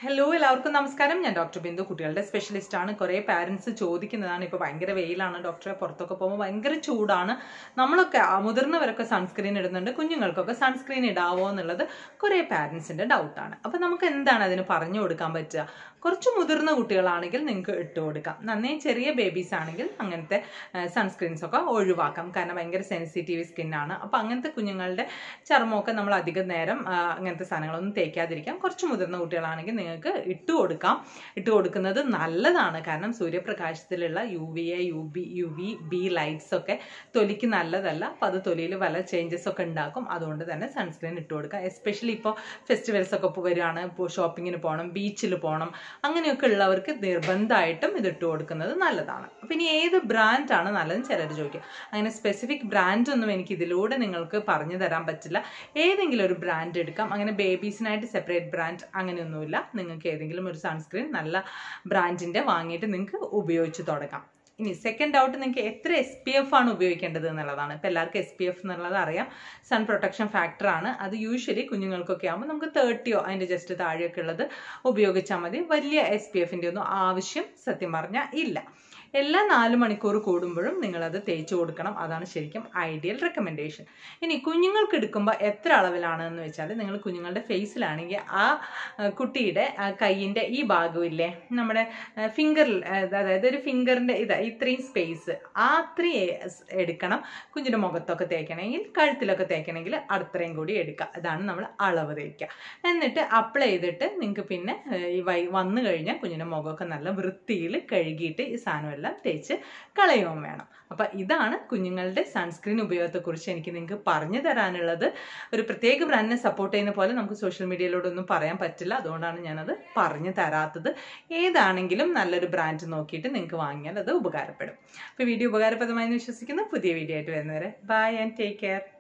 hello എല്ലാവർക്കും നമസ്കാരം ഞാൻ ഡോക്ടർ ബിന്ദു കുട്ടികളുടെ സ്പെഷ്യലിസ്റ്റ് ആണ് കുറേ പാരൻസ് ചോദിക്കുന്നതാണ് ഇപ്പോൾ ഭയങ്കര വെയിലാണ് ഡോക്ടറെ പുറത്തൊക്കെ പോകുമ്പോൾ ഭയങ്കര ചൂടാണ് നമ്മളൊക്കെ ആ, മുതിർന്നവരൊക്കെ സൺസ്ക്രീൻ ഇടുന്നുണ്ട് കുഞ്ഞുങ്ങൾക്കൊക്കെ സൺസ്ക്രീൻ ഇടാവോ എന്നുള്ളത് കുറേ പാരൻസിൻ്റെ ഡൗട്ടാണ് അപ്പോൾ നമുക്ക് എന്താണ് അതിന് പറഞ്ഞു കൊടുക്കാൻ പറ്റുക കുറച്ച് മുതിർന്ന കുട്ടികളാണെങ്കിൽ നിങ്ങൾക്ക് ഇട്ട് കൊടുക്കാം നന്നേ ചെറിയ ബേബീസ് ആണെങ്കിൽ അങ്ങനത്തെ സൺസ്ക്രീൻസ് ഒക്കെ ഒഴിവാക്കാം കാരണം ഭയങ്കര സെൻസിറ്റീവ് സ്കിന്നാണ് അപ്പോൾ അങ്ങനത്തെ കുഞ്ഞുങ്ങളുടെ ചർമ്മമൊക്കെ നമ്മൾ അധികം നേരം ആ, അങ്ങനത്തെ സാധനങ്ങളൊന്നും തേക്കാതിരിക്കാം കുറച്ച് മുതിർന്ന കുട്ടികളാണെങ്കിൽ നിങ്ങൾക്ക് ഇട്ട് കൊടുക്കാം ഇട്ട് കൊടുക്കുന്നത് നല്ലതാണ് കാരണം സൂര്യപ്രകാശത്തിലുള്ള U V A U B U V B lights ഒക്കെ തൊലിക്ക് നല്ലതല്ല അപ്പോൾ അത് തൊലിയിൽ പല ചേഞ്ചസ് ഒക്കെ ഉണ്ടാക്കും അതുകൊണ്ട് തന്നെ സൺസ്ക്രീൻ ഇട്ട് കൊടുക്കുക എസ്പെഷ്യലി ഇപ്പോൾ ഫെസ്റ്റിവൽസ് ഒക്കെ ഇപ്പോൾ വരികയാണ് ഇപ്പോൾ ഷോപ്പിങ്ങിന് പോകണം ബീച്ചിൽ പോകണം അങ്ങനെയൊക്കെ ഉള്ളവർക്ക് നിർബന്ധമായിട്ടും ഇത് ഇട്ട് കൊടുക്കുന്നത് നല്ലതാണ് അപ്പം ഇനി ഏത് ബ്രാൻഡാണ് നല്ലതെന്ന് ചിലർ ചോദിക്കും അങ്ങനെ സ്പെസിഫിക് ബ്രാൻഡ് ഒന്നും എനിക്ക് ഇതിലൂടെ നിങ്ങൾക്ക് പറഞ്ഞു തരാൻ പറ്റില്ല ഏതെങ്കിലും ഒരു ബ്രാൻഡ് എടുക്കാം അങ്ങനെ ബേബീസിനായിട്ട് സെപ്പറേറ്റ് ബ്രാൻഡ് അങ്ങനെയൊന്നുമില്ല നിങ്ങൾക്ക് ഏതെങ്കിലും ഒരു സൺസ്ക്രീൻ നല്ല ബ്രാൻഡിൻ്റെ വാങ്ങിയിട്ട് നിങ്ങൾക്ക് ഉപയോഗിച്ച് തുടങ്ങാം ഇനി സെക്കൻഡ് ഡൗട്ട് നിങ്ങൾക്ക് എത്ര എസ് പി എഫ് ആണ് ഉപയോഗിക്കേണ്ടത് എന്നുള്ളതാണ് ഇപ്പം എല്ലാവർക്കും എസ് പി എഫ് എന്നുള്ളത് അറിയാം സൺ പ്രൊട്ടക്ഷൻ ഫാക്ടർ ആണ് അത് യൂഷ്വലി കുഞ്ഞുങ്ങൾക്കൊക്കെ ആകുമ്പോൾ നമുക്ക് തേർട്ടിയോ അതിൻ്റെ ജസ്റ്റ് താഴെയൊക്കെ ഉള്ളത് ഉപയോഗിച്ചാൽ മതി വലിയ എസ് പി എഫിൻ്റെ ഒന്നും ആവശ്യം സത്യം പറഞ്ഞാൽ ഇല്ല എല്ലാ നാല് മണിക്കൂർ കൂടുമ്പോഴും നിങ്ങളത് തേച്ച് കൊടുക്കണം അതാണ് ശരിക്കും ഐഡിയൽ റെക്കമെൻഡേഷൻ ഇനി കുഞ്ഞുങ്ങൾക്ക് എടുക്കുമ്പോൾ എത്ര അളവിലാണ് എന്ന് വെച്ചാൽ നിങ്ങൾ കുഞ്ഞുങ്ങളുടെ ഫേസിലാണെങ്കിൽ ആ ആ, കുട്ടിയുടെ ആ, കയ്യിൻ്റെ ഈ ഭാഗമില്ലേ നമ്മുടെ ഫിംഗറിൽ അതായത് ഒരു ഫിംഗറിൻ്റെ ഇതാ ഇത്രയും സ്പേസ് ആ അത്രയും എടുക്കണം കുഞ്ഞിൻ്റെ മുഖത്തൊക്കെ തേക്കണമെങ്കിൽ കഴുത്തിലൊക്കെ തേക്കണമെങ്കിൽ അത്രയും കൂടി എടുക്കുക അതാണ് നമ്മൾ അളവ് തേക്കുക എന്നിട്ട് അപ്ലൈ ചെയ്തിട്ട് നിങ്ങൾക്ക് പിന്നെ ഏഹ്, ഈ വൈ വന്നു കഴിഞ്ഞാൽ കുഞ്ഞിൻ്റെ മുഖമൊക്കെ നല്ല വൃത്തിയിൽ കഴുകിയിട്ട് ഈ സാധനമെല്ലാം തേച്ച് കളയുകയും വേണം അപ്പം ഇതാണ് കുഞ്ഞുങ്ങളുടെ സൺസ്ക്രീൻ ഉപയോഗത്തെക്കുറിച്ച് എനിക്ക് നിങ്ങൾക്ക് പറഞ്ഞു തരാനുള്ളത് ഒരു പ്രത്യേക ബ്രാൻഡിനെ സപ്പോർട്ട് ചെയ്യുന്ന പോലെ നമുക്ക് സോഷ്യൽ മീഡിയയിലൂടെ ഒന്നും പറയാൻ പറ്റില്ല അതുകൊണ്ടാണ് ഞാനത് പറഞ്ഞു തരാത്തത് ഏതാണെങ്കിലും നല്ലൊരു ബ്രാൻഡ് നോക്കിയിട്ട് നിങ്ങൾക്ക് വാങ്ങിയാൽ അത് ഉപകാരപ്പെടും അപ്പോൾ വീഡിയോ ഉപകാരപ്രദമായി എന്ന് വിശ്വസിക്കുന്നു പുതിയ വീഡിയോ ആയിട്ട് വരുന്നവരെ ബൈ ആൻഡ് ടേക്ക് കെയർ